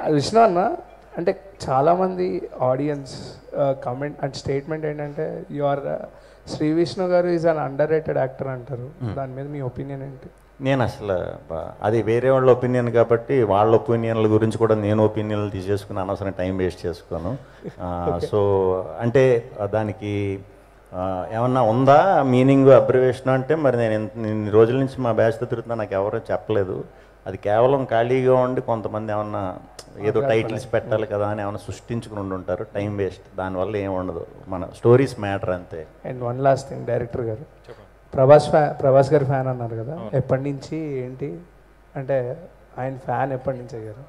విష్ణు అన్న అంటే చాలామంది ఆడియన్స్ కమెంట్ అండ్ స్టేట్మెంట్ ఏంటంటే యు ఆర్ శ్రీ విష్ణు గారు is an underrated actor అంటారు దాని మీద మీ ఒపీనియన్ ఏంటి నేను అసలు బ- అది వేరే వాళ్ళ ఒపీనియన్ కాబట్టి వాళ్ళ ఒపీనియన్ల గురించి కూడా నేను ఒపీనియన్లు తీసేసుకుని అనవసరం టైం వేస్ట్ చేసుకోను సో అంటే ఆ, దానికి ఆ, ఏమన్నా ఉందా మీనింగ్ అబ్రివేషన్ అంటే మరి నేను ఇంత- ఇన్ని రోజుల నుంచి మా బ్యాచ్తో తిరుగుతున్నా నాకు ఎవరూ చెప్పలేదు అది కేవలం ఖాళీగా ఉండి కొంతమంది ఏమన్నా ఏదో టైటిల్స్ పెట్టాలి కదా అని ఏమన్నా సృష్టించుకుని ఉండి ఉంటారు టైం వేస్ట్ దానివల్ల ఏమి ఉండదు మన స్టోరీస్ మ్యాటర్ అంతే and one last thing director గారు ప్రభాస్ ఫ్యా ప్రభాస్ గారి ఫ్యాన్ అన్నారు కదా ఎప్పటి నుంచి ఏంటి అంటే ఆయన ఫ్యాన్ ఎప్పటి నుంచి అయ్యారు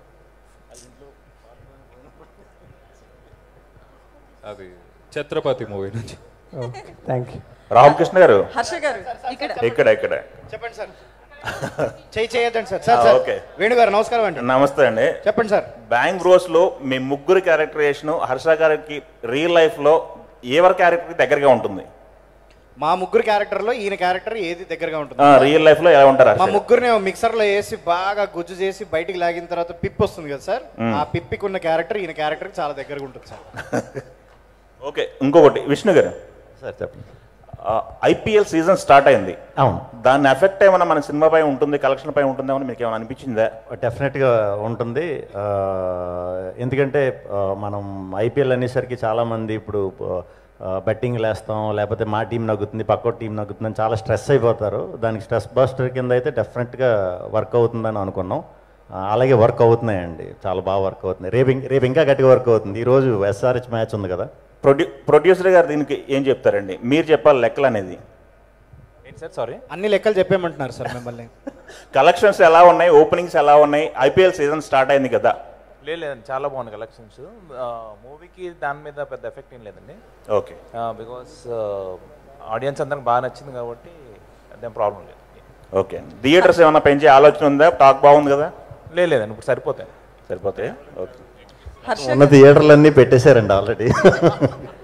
అది ఛత్రపతి మూవీ నుంచి ఓకే థ్యాంక్ యూ రామకృష్ణ గారు హర్ష గారు ఇక్కడ ఇక్కడ ఇక్కడ చెప్పండి సార్ చేయి చేయొద్దండి సార్ సార్ ఆ, సార్ ఓకే. వేణు గారు నమస్కారం అండి నమస్తే అండి చెప్పండి సార్ బ్యాంక్ బ్రోస్ లో మీ ముగ్గురు క్యారెక్టరేషన్ హర్ష గారికి రియల్ లైఫ్ లో ఎవరి క్యారెక్టర్ దగ్గరగా ఉంటుంది మా ముగ్గురు క్యారెక్టర్ లో ఈయన క్యారెక్టర్ ఏది దగ్గరగా ఉంటుంది రియల్ లైఫ్ లో ఎలా ఉంటారు హర్ష మా గారు? ముగ్గురిని మిక్సర్ లో వేసి బాగా గుజ్జు చేసి బయటికి లాగిన తర్వాత పిప్ వస్తుంది కదా సార్ ఆ పిప్పికి ఉన్న క్యారెక్టర్ ఈయన క్యారెక్టర్ చాలా దగ్గరగా ఉంటుంది సార్ ఓకే ఇంకొకటి విష్ణు గారు సార్ చెప్పండి ఐపీఎల్ సీజన్ స్టార్ట్ అయింది అవును దాని ఎఫెక్ట్ ఏమైనా మన సినిమా పై ఉంటుంది కలెక్షన్ పై ఉంటుందేమో మీకు ఏమైనా అనిపించిందా డెఫినెట్గా ఉంటుంది ఆ, ఎందుకంటే ఆ, మనం ఐపీఎల్ అనేసరికి చాలామంది ఇప్పుడు బెట్టింగ్ వేస్తాం లేకపోతే మా టీం నగ్గుతుంది పక్క టీం నగ్గుతుంది అని చాలా స్ట్రెస్ అయిపోతారు దానికి స్ట్రెస్ బస్టర్ కింద అయితే డెఫినెట్గా వర్క్ అవుతుందని అనుకున్నాం ఆ, అలాగే వర్క్ అవుతున్నాయండి చాలా బాగా వర్క్ అవుతుంది రేపు ఇం- రేపు ఇంకా గట్టిగా వర్క్ అవుతుంది ఈరోజు ఎస్ఆర్హెచ్ మ్యాచ్ ఉంది కదా ప్రొడ్యూ ప్రొడ్యూసర్ గారు దీనికి ఏం చెప్తారండి మీరు చెప్పాలి లెక్కలు అనేది ఏంటి సార్ సారీ అన్ని లెక్కలు చెప్పేయమంటున్నారు సార్ మిమ్మల్ని కలెక్షన్స్ ఎలా ఉన్నాయి ఓపెనింగ్స్ ఎలా ఉన్నాయి ఐపీఎల్ సీజన్ స్టార్ట్ అయింది కదా లేదు లేదండి చాలా బాగుంది కలెక్షన్స్ మూవీకి దాని మీద పెద్ద ఎఫెక్ట్ ఏం లేదండి ఓకే బికాస్ ఆడియన్స్ అందరికి బాగా నచ్చింది కాబట్టి అదేం ప్రాబ్లం లేదు ఓకే థియేటర్స్ ఏమైనా పెంచే ఆలోచన ఉందా టాక్ బాగుంది కదా లేదు లేదండి ఇప్పుడు సరిపోతాయి సరిపోతాయి ఓకే హర్ష ఉన్న థియేటర్లన్నీ పెట్టేశారండి ఆల్రెడీ